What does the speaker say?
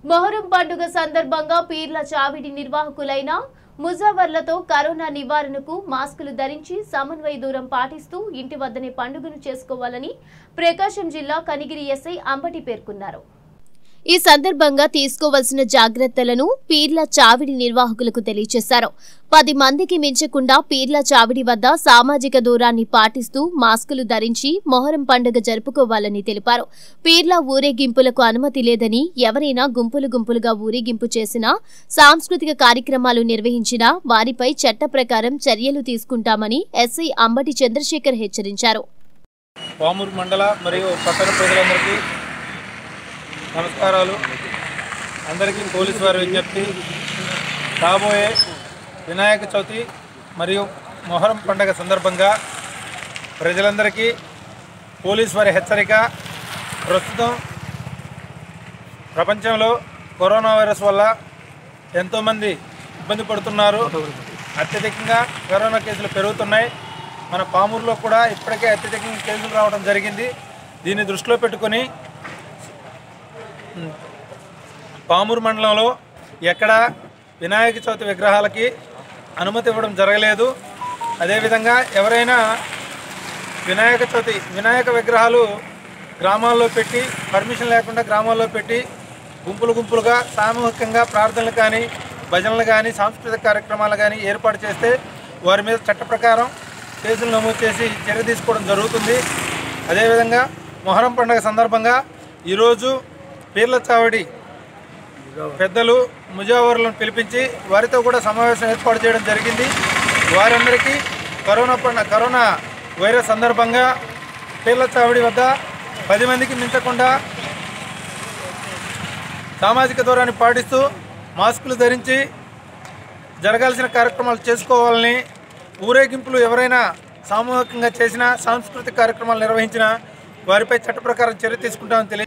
మొహరం పండుగ సందర్భంగా పీర్ల చావిడి నిర్వాహకులైన ముజావర్లతో కరోనా నివారణకు మాస్కులు ధరించి సమన్వయ దూరం పాటిస్తూ ఇంటి వద్దనే పండుగను చేసుకోవాలని ప్రకాశం జిల్లా కనిగిరి ఎస్ఐ అంబటి పేర్కొన్నారు ఈ సందర్భంగా తీసుకోవాల్సిన జాగ్రత్తలను పీర్ల చావిడి నిర్వాహకులకు తెలియజేశారు పది మందికి మించకుండా పీర్ల చావిడి వద్ద సామాజిక దూరాన్ని పాటిస్తూ మాస్కులు ధరించి మొహరం పండుగ జరుపుకోవాలని తెలిపారు పీర్ల ఊరేగింపులకు అనుమతి లేదని ఎవరైనా గుంపులు గుంపులుగా ఊరేగింపు చేసినా సాంస్కృతిక కార్యక్రమాలు నిర్వహించినా వారిపై చట్ట ప్రకారం చర్యలు తీసుకుంటామని ఎస్ఐ అంబటి చంద్రశేఖర్ హెచ్చరించారు పామూరు మండల మరియు పట్టణ ప్రజలందరికీ నమస్కారాలు అందరికీ పోలీసు వారి విజ్ఞప్తి రాబోయే వినాయక చవితి మరియు మొహరం పండగ సందర్భంగా ప్రజలందరికీ పోలీసు వారి హెచ్చరిక ప్రస్తుతం ప్రపంచంలో కరోనా వైరస్ వల్ల ఎంతోమంది ఇబ్బంది పడుతున్నారు అత్యధికంగా కరోనా కేసులు పెరుగుతున్నాయి మన పామూరులో కూడా ఇప్పటికే అత్యధికంగా కేసులు రావడం జరిగింది దీన్ని దృష్టిలో పెట్టుకొని ఉమ్, పామూరు మండలంలో ఎక్కడ వినాయక చవితి విగ్రహాలకి అనుమతి ఇవ్వడం జరగలేదు అదేవిధంగా ఎవరైనా వినాయక చవితి వినాయక విగ్రహాలు గ్రామాల్లో పెట్టి పర్మిషన్ లేకుండా గ్రామాల్లో పెట్టి గుంపులు గుంపులుగా సామూహికంగా ప్రార్థనలు కానీ భజనలు కానీ సాంస్కృతిక కార్యక్రమాలు కానీ ఏర్పాటు చేస్తే వారి మీద చట్ట ప్రకారం కేసులు నమోదు చేసి చర్య తీసుకోవడం జరుగుతుంది అదేవిధంగా మొహరం పండుగ సందర్భంగా ఈరోజు పీర్ల చావడి పెద్దలు ముజావర్లను పిలిపించి వారితో కూడా సమావేశం ఏర్పాటు చేయడం జరిగింది వారందరికీ కరోనా పండ కరోనా వైరస్ సందర్భంగా పీర్ల చావడి వద్ద పది మందికి మించకుండా సామాజిక దూరాన్ని పాటిస్తూ మాస్కులు ధరించి జరగాల్సిన కార్యక్రమాలు చేసుకోవాలని ఊరేగింపులు ఎవరైనా సామూహికంగా చేసినా సాంస్కృతిక కార్యక్రమాలు నిర్వహించినా వారిపై చట్ట ప్రకారం చర్య తీసుకుంటామని తెలియ